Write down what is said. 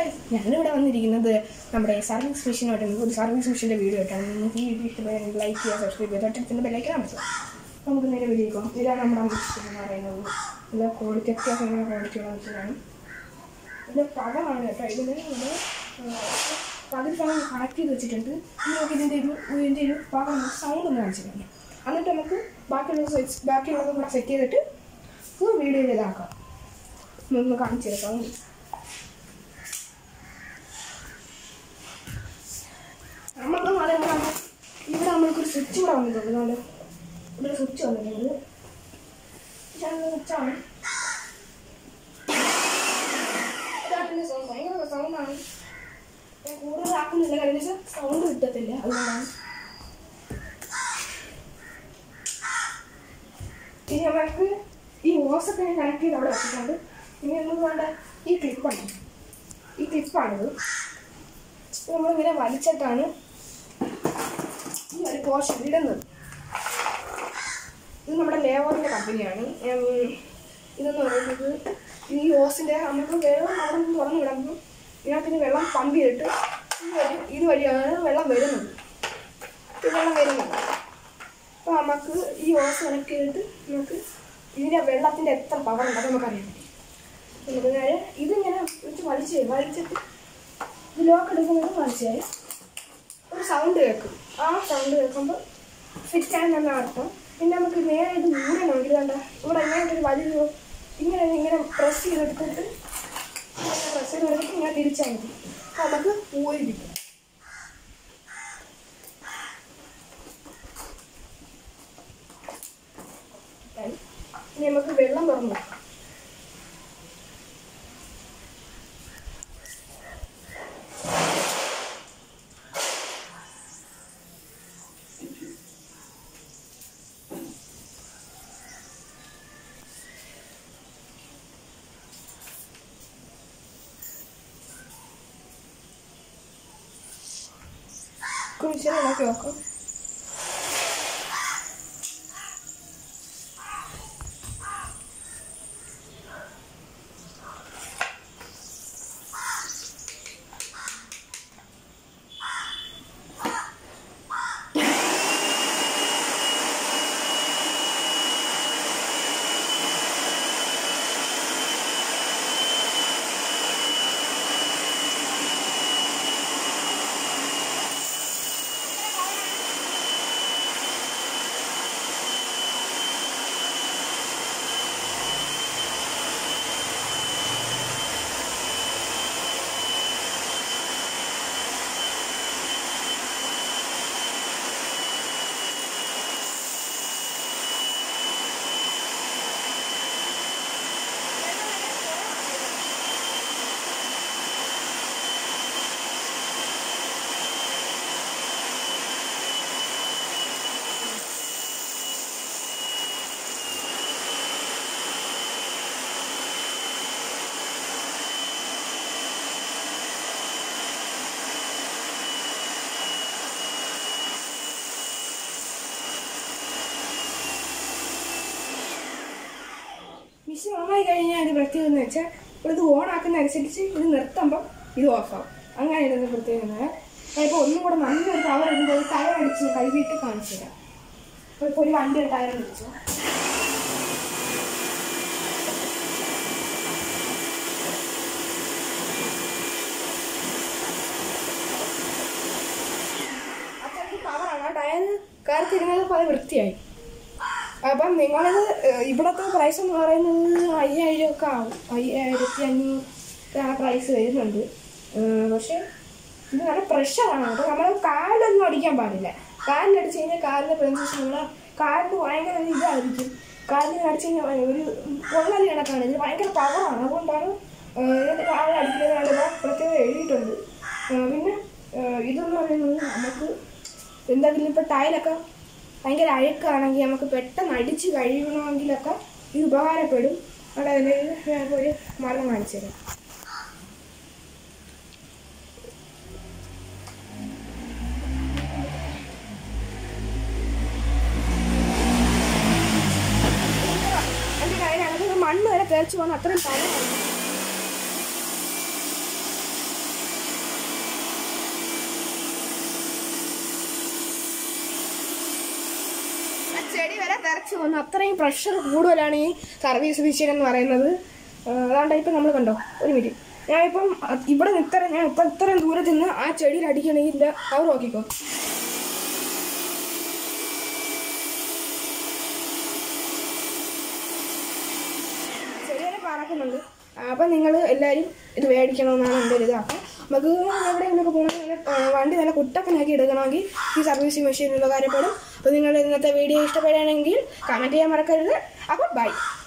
ഞാനിവിടെ വന്നിരിക്കുന്നത് നമ്മുടെ സർവീസ് മെഷീനായിട്ടാണ് ഒരു സർവീസ് മെഷീൻ്റെ വീഡിയോ ആയിട്ടാണ് നിങ്ങൾക്ക് ഈ വീഡിയോ ഇഷ്ടമായാൽ ലൈക്ക് ചെയ്യുക സബ്സ്ക്രൈബ് ചെയ്യുക തൊട്ടടുത്തിൻ്റെ ബെല്ലൈക്കാൻ അമർത്തുക നമുക്ക് നേരെ വിജയിക്കാം ഇതാണ് നമ്മുടെ മെഷീൻ എന്ന് പറയുന്നത് നല്ല ക്വാളിറ്റി അത്യാവശ്യം ക്വാളിറ്റിയുള്ള മെഷീനാണ് ഇതിൻ്റെ പകമാണ് കേട്ടോ ഇതിന് നമ്മൾ പകുതി ഭാഗം കണക്ട് ചെയ്ത് വെച്ചിട്ടുണ്ട് ഇനി നമുക്ക് ഇതിൻ്റെ ഒരു ഇതിൻ്റെ ഒരു ഭാഗം സൗണ്ട് ഒന്ന് കാണിച്ചിട്ടുണ്ട് എന്നിട്ട് നമുക്ക് ബാക്കിയുള്ള സെറ്റ് ബാക്കിയുള്ളത് കൂടെ സെറ്റ് ചെയ്തിട്ട് വീഡിയോയിൽ ഇതാക്കാം ഒന്ന് കാണിച്ചു തരാം സൗണ്ട് നമ്മൾക്ക് പറയുമ്പോൾ ഇവിടെ നമ്മൾക്കൊരു സ്വിച്ച് കൂടെ വന്നിട്ടുണ്ട് അതുകൊണ്ട് ഇവിടെ സ്വിച്ച് വന്നിട്ടുണ്ട് സ്വിച്ചാണ് ഇതാട്ടിൻ്റെ സൗണ്ട് ഭയങ്കര സൗണ്ടാണ് ഞാൻ കൂടുതൽ ആക്കുന്നില്ല കാര്യം വെച്ചാൽ സൗണ്ട് കിട്ടത്തില്ല അതുകൊണ്ടാണ് ഇനി നമുക്ക് ഈ ഓസൊക്കെ ഞാൻ കണക്ട് ചെയ്ത് അവിടെ വെച്ചിട്ടുണ്ട് ഇനി നമുക്ക് വേണ്ട ഈ ക്ലിപ്പാണ് ഈ ക്ലിപ്പാണിത് ഇത് നമ്മളിങ്ങനെ വലിച്ചിട്ടാണ് ഈ ഒരു പോർഷൻ ഇടുന്നത് ഇത് നമ്മുടെ ലേവറിൻ്റെ കമ്പനിയാണ് ഉം, ഇതെന്ന് പറയുന്നത് ഈ ഓസിൻ്റെ നമുക്ക് വെള്ളം അവിടെ നിന്ന് തുറന്നു വിടുമ്പോൾ ഇതിനകത്തിന് വെള്ളം പമ്പ് ചെയ്തിട്ട് ഇത് വഴി ഇത് വഴിയാണ് വെള്ളം വരുന്നത് ഇത് വെള്ളം വരുന്നത് അപ്പോൾ നമുക്ക് ഈ ഓസ് കണക്ട് ചെയ്തിട്ട് നമുക്ക് ഇതിൻ്റെ വെള്ളത്തിൻ്റെ എത്ര പവർ ഉണ്ടെന്ന് നമുക്കറിയാൻ പറ്റും നമുക്ക് നേരെ ഇതിങ്ങനെ വെച്ച് വലിച്ച് വലിച്ചിട്ട് ഇത് ലോക്ക് എടുക്കുന്നത് വലിച്ചാൽ ഒരു സൗണ്ട് കേൾക്കും ആ സൗണ്ട് കേൾക്കുമ്പോൾ ഫിറ്റ് ആണെന്നാണ് അർത്ഥം പിന്നെ നമുക്ക് നേരെ ഇത് ഊരണമെങ്കിൽ കണ്ട ഇവിടെ ഇങ്ങനെ ഒരു വലിയ ഇങ്ങനെ ഇങ്ങനെ പ്രസ് ചെയ്തെടുത്തിട്ട് ഇങ്ങനെ പ്രസ് ചെയ്തെടുത്തിട്ട് ഇങ്ങനെ തിരിച്ചാൽ മതി അപ്പോൾ നമുക്ക് ഊരിരിക്കും ഇനി നമുക്ക് വെള്ളം തുറന്നു നോക്കാം കുഴിച്ചാൽ നോക്കി നോക്കാം മിഷൻ ഓണായി കഴിഞ്ഞാൽ ഇത് പ്രത്യേകത എന്ന് വെച്ചാൽ ഇത് ഓൺ ആക്കുന്ന അനുസരിച്ച് ഇത് നിർത്തുമ്പോൾ ഇത് ഓഫാവും അങ്ങനെ ഇതിന് പ്രത്യേകത ഇപ്പോൾ ഒന്നും കൂടെ നല്ലൊരു പവർ ഇടുമ്പോൾ ഒരു ടയർ അടിച്ച് കഴുകിയിട്ട് കാണിച്ചു തരാം അപ്പോൾ ഇപ്പോൾ ഒരു വണ്ടി ടയർ അടിച്ചു അത്രയ്ക്ക് പവറാണ് ആ ടയർ കയറി തിരിഞ്ഞത് പോലെ വൃത്തിയായി അപ്പം നിങ്ങളത് ഏഹ്, ഇവിടുത്തെ പ്രൈസ് എന്ന് പറയുന്നത് അയ്യായിരം ഒക്കെ ആവും അയ്യായിരത്തി അഞ്ഞൂറ് ആ പ്രൈസ് വരുന്നുണ്ട് ഏഹ്, പക്ഷേ ഇത് നല്ല പ്രഷറാണ് കേട്ടോ നമ്മൾ കാലിലൊന്നും അടിക്കാൻ പാടില്ല കാലിലടിച്ച് കഴിഞ്ഞാൽ കാലിൻ്റെ പെൻസസ് നമ്മളെ കാലിന് ഭയങ്കര ഒരു ഇതായിരിക്കും കാലിൽ അടിച്ച് കഴിഞ്ഞാൽ ഭയ- ഒരു പൊള്ളൽ കണക്കാണ് ഇത് ഭയങ്കര പവറാണ് അതുകൊണ്ടാണ് ഏഹ്, ഇതിൻ്റെ കാലിൽ അടിക്കുന്നത് പ്രത്യേകം എഴുതിയിട്ടുണ്ട് ഏഹ്, പിന്നെ ഏഹ്, ഇതെന്ന് പറയുന്നത് നമുക്ക് എന്തെങ്കിലും ഇപ്പോൾ ടൈലൊക്കെ ഭയങ്കര അഴുക്കാണെങ്കിൽ നമുക്ക് പെട്ടെന്ന് അടിച്ച് കഴിയണമെങ്കിലൊക്കെ ഇത് ഉപകാരപ്പെടും അവിടെ അതിന് ഞാനിപ്പോൾ ഒരു മാർഗം കാണിച്ചു തരാം എൻ്റെ കയ്യിലകത്ത് മണ്ണ് വരെ തേച്ച് പോകുന്ന അത്രയും പഴമാണ് ചെടി വരെ തെറച്ചു വന്നു അത്രയും പ്രഷർ കൂടുതലാണ് ഈ സർവീസ് മെഷീൻ എന്ന് പറയുന്നത് ആ, അതാണ്ട് ഇപ്പം നമ്മൾ കണ്ടോ ഒരു മിനിറ്റ് ഞാനിപ്പം അ- ഇവിടെ നിന്ന് ഇത്ര ഞാൻ ഇപ്പം ഇത്രയും ദൂരത്ത് നിന്ന് ആ ചെടിയിൽ അടിക്കണമെങ്കിൽ ഇതിൻ്റെ അവർ നോക്കിക്കോ ചെടി വരെ പറക്കുന്നുണ്ട് അപ്പം നിങ്ങൾ എല്ലാവരും ഇത് മേടിക്കണമെന്നാണ് എൻ്റെ ഒരു ഇത് അപ്പം നമുക്ക് എവിടെയെങ്കിലുമൊക്കെ പോകണമെങ്കിൽ വണ്ടി നല്ല കുട്ടപ്പനാക്കി എടുക്കണമെങ്കിൽ ഈ സർവീസിങ് മെഷീൻ ഉപകാരപ്പെടും അപ്പോൾ നിങ്ങൾ ഇന്നത്തെ വീഡിയോ ഇഷ്ടപ്പെടുകയാണെങ്കിൽ കമൻറ്റ് ചെയ്യാൻ മറക്കരുത് അപ്പോൾ ബൈ